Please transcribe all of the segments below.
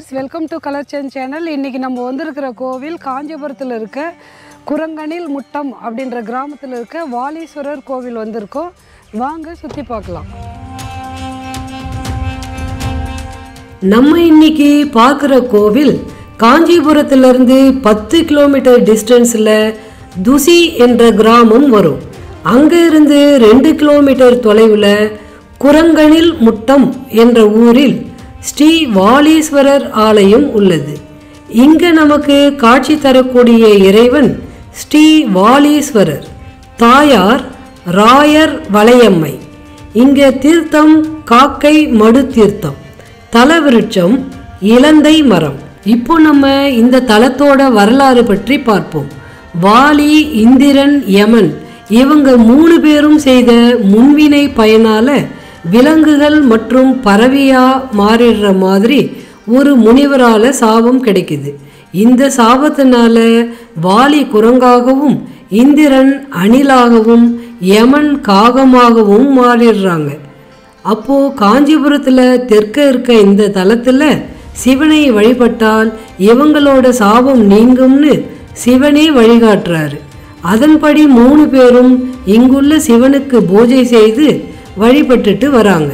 viewers welcome to colour change channel இன்றைக்கி நம்ம வந்திருக்கிற கோவில் காஞ்சிபுரத்தில் இருக்க குரங்கணில் முட்டம் அப்படின்ற கிராமத்தில் இருக்க வாலீஸ்வரர் கோவில் வந்திருக்கோம் வாங்க சுற்றி பார்க்கலாம் நம்ம இன்னைக்கு பார்க்குற கோவில் காஞ்சிபுரத்திலிருந்து பத்து கிலோமீட்டர் டிஸ்டன்ஸில் துசி என்ற கிராமம் வரும் அங்கே இருந்து ரெண்டு கிலோமீட்டர் தொலைவில் குரங்கணில் முட்டம் என்ற ஊரில் ஸ்ரீ வாலீஸ்வரர் ஆலயம் உள்ளது இங்கே நமக்கு காட்சி தரக்கூடிய இறைவன் ஸ்ரீ வாலீஸ்வரர் தாயார் ராயர் வளையம்மை இங்கே தீர்த்தம் காக்கை மடு தீர்த்தம் தலவிருட்சம் இலந்தை மரம் இப்போ நம்ம இந்த தலத்தோட வரலாறு பற்றி பார்ப்போம் வாலி இந்திரன் யமன் இவங்க மூணு பேரும் செய்த முன்வினை பயனால விலங்குகள் மற்றும் பறவையா மாறிடுற மாதிரி ஒரு முனிவரால சாபம் கிடைக்குது இந்த சாபத்தினால வாலி குரங்காகவும் இந்திரன் அணிலாகவும் யமன் காகமாகவும் மாறிடுறாங்க அப்போ காஞ்சிபுரத்துல தெற்க இருக்க இந்த தலத்துல சிவனை வழிபட்டால் இவங்களோட சாபம் நீங்கும்னு சிவனே வழிகாட்டுறாரு அதன்படி மூணு பேரும் இங்குள்ள சிவனுக்கு பூஜை செய்து வழிபட்டுட்டு வராங்க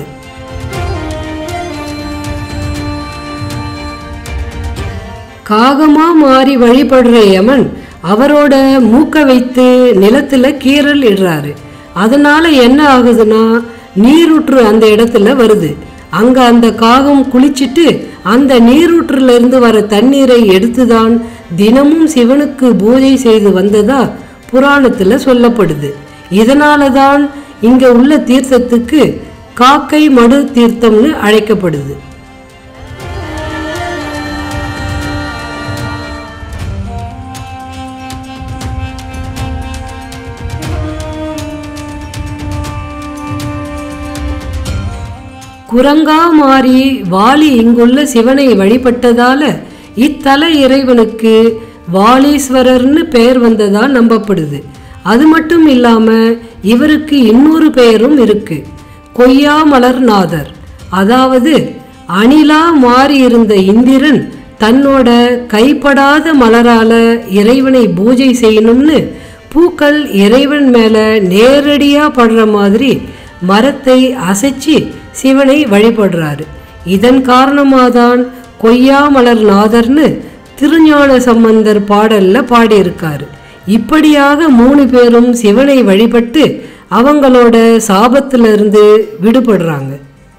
காகமா மாறி வழிபடுற யமன் அவரோட மூக்க வைத்து நிலத்துல கீறல் இடுறாரு அதனால என்ன ஆகுதுன்னா நீரூற்று அந்த இடத்துல வருது அங்க அந்த காகம் குளிச்சிட்டு அந்த நீரூற்றுல இருந்து வர தண்ணீரை எடுத்துதான் தினமும் சிவனுக்கு பூஜை செய்து வந்ததா புராணத்துல சொல்லப்படுது இதனால தான் இங்க உள்ள தீர்த்தத்துக்கு காக்கை மடு தீர்த்தம்னு அழைக்கப்படுது குரங்கா மாறி வாலி இங்குள்ள சிவனை வழிபட்டதால இத்தல இறைவனுக்கு வாலீஸ்வரர்னு பெயர் வந்ததா நம்பப்படுது அது மட்டும் இல்லாம இவருக்கு இன்னொரு பெயரும் இருக்கு கொய்யாமலர்நாதர் அதாவது அணிலா மாறி இருந்த இந்திரன் தன்னோட கைப்படாத மலரால இறைவனை பூஜை செய்யணும்னு பூக்கள் இறைவன் மேல நேரடியா படுற மாதிரி மரத்தை அசைச்சு சிவனை வழிபடுறாரு இதன் காரணமாதான் கொய்யாமலர் நாதர்னு திருஞான சம்பந்தர் பாடல்ல பாடியிருக்காரு இப்படியாக மூணு பேரும் சிவனை வழிபட்டு அவங்களோட சாபத்துல இருந்து விடுபடுறாங்க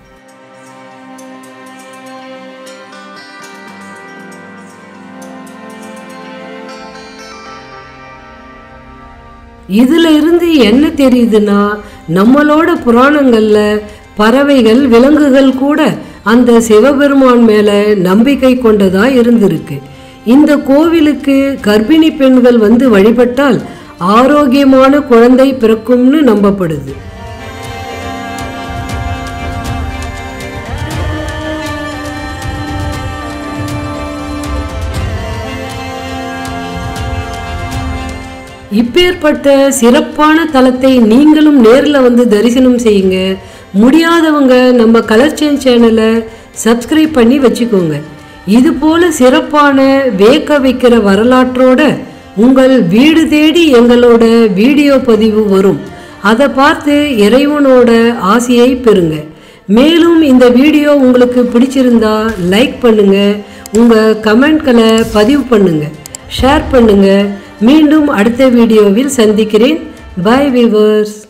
இதுல இருந்து என்ன தெரியுதுன்னா நம்மளோட புராணங்கள்ல பறவைகள் விலங்குகள் கூட அந்த சிவபெருமான் மேல நம்பிக்கை கொண்டதா இருந்திருக்கு இந்த கோவிலுக்கு கர்ப்பிணி பெண்கள் வந்து வழிபட்டால் ஆரோக்கியமான குழந்தை பிறக்கும்னு நம்பப்படுது இப்பேற்பட்ட சிறப்பான தலத்தை நீங்களும் நேரில் வந்து தரிசனம் செய்யுங்க முடியாதவங்க நம்ம கலர் சேஞ்ச் சேனலை சப்ஸ்கிரைப் பண்ணி வச்சுக்கோங்க இது போல சிறப்பான வேக்க வைக்கிற வரலாற்றோட உங்கள் வீடு தேடி எங்களோட வீடியோ பதிவு வரும் அதை பார்த்து இறைவனோட ஆசையை பெறுங்க மேலும் இந்த வீடியோ உங்களுக்கு பிடிச்சிருந்தா லைக் பண்ணுங்க உங்க கமெண்ட்களை பதிவு பண்ணுங்க ஷேர் பண்ணுங்க மீண்டும் அடுத்த வீடியோவில் சந்திக்கிறேன் பை விவர்ஸ்